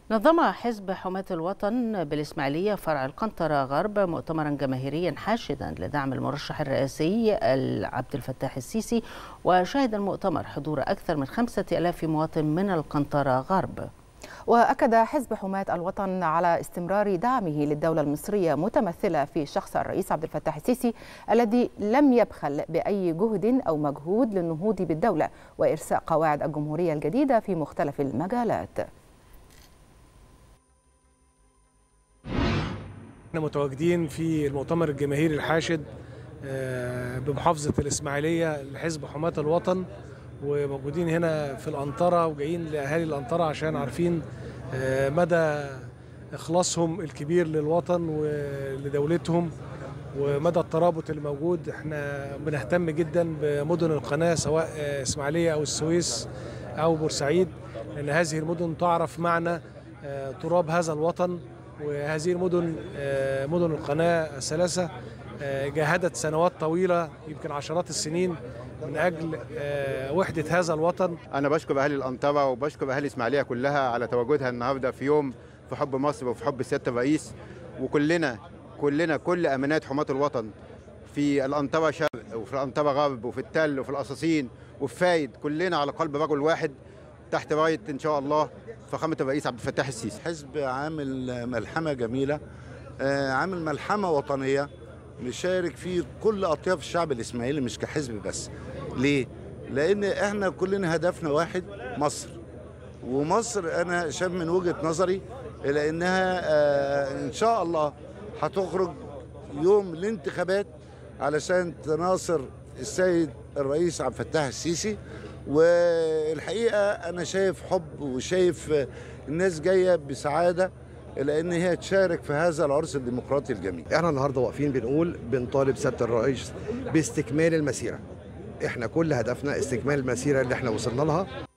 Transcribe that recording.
نظم حزب حماة الوطن بالإسماعيلية فرع القنطرة غرب مؤتمرا جماهيريا حاشدا لدعم المرشح الرئاسي عبد الفتاح السيسي وشهد المؤتمر حضور أكثر من خمسة ألاف مواطن من القنطرة غرب وأكد حزب حماة الوطن على استمرار دعمه للدولة المصرية متمثلة في شخص الرئيس عبد الفتاح السيسي الذي لم يبخل بأي جهد أو مجهود للنهوض بالدولة وإرساء قواعد الجمهورية الجديدة في مختلف المجالات احنا متواجدين في المؤتمر الجماهيري الحاشد بمحافظة الإسماعيلية لحزب حماة الوطن وموجودين هنا في الأنطرة وجايين لأهالي الأنطرة عشان عارفين مدى إخلاصهم الكبير للوطن ولدولتهم ومدى الترابط اللي موجود احنا بنهتم جدا بمدن القناة سواء إسماعيلية أو السويس أو بورسعيد لأن هذه المدن تعرف معنى تراب هذا الوطن وهذه المدن مدن القناة الثلاثة جاهدت سنوات طويلة يمكن عشرات السنين من أجل وحدة هذا الوطن أنا بشكر أهالي الأنطرة وبشكر أهالي الإسماعيلية كلها على تواجدها النهاردة في يوم في حب مصر وفي حب سيادة الرئيس وكلنا كلنا كل أمانات حماة الوطن في الأنطرة شرق وفي الأنطرة غرب وفي التل وفي القصاصين وفي فايد كلنا على قلب رجل واحد تحت رايه ان شاء الله فخامه الرئيس عبد الفتاح السيسي. حزب عامل ملحمه جميله عامل ملحمه وطنيه نشارك فيه كل اطياف الشعب الاسماعيلي مش كحزب بس. ليه؟ لان احنا كلنا هدفنا واحد مصر. ومصر انا شايف من وجهه نظري الى انها ان شاء الله هتخرج يوم الانتخابات علشان تناصر السيد الرئيس عبد الفتاح السيسي والحقيقه انا شايف حب وشايف الناس جايه بسعاده لان هي تشارك في هذا العرس الديمقراطي الجميل. احنا النهارده واقفين بنقول بنطالب سياده الرئيس باستكمال المسيره. احنا كل هدفنا استكمال المسيره اللي احنا وصلنا لها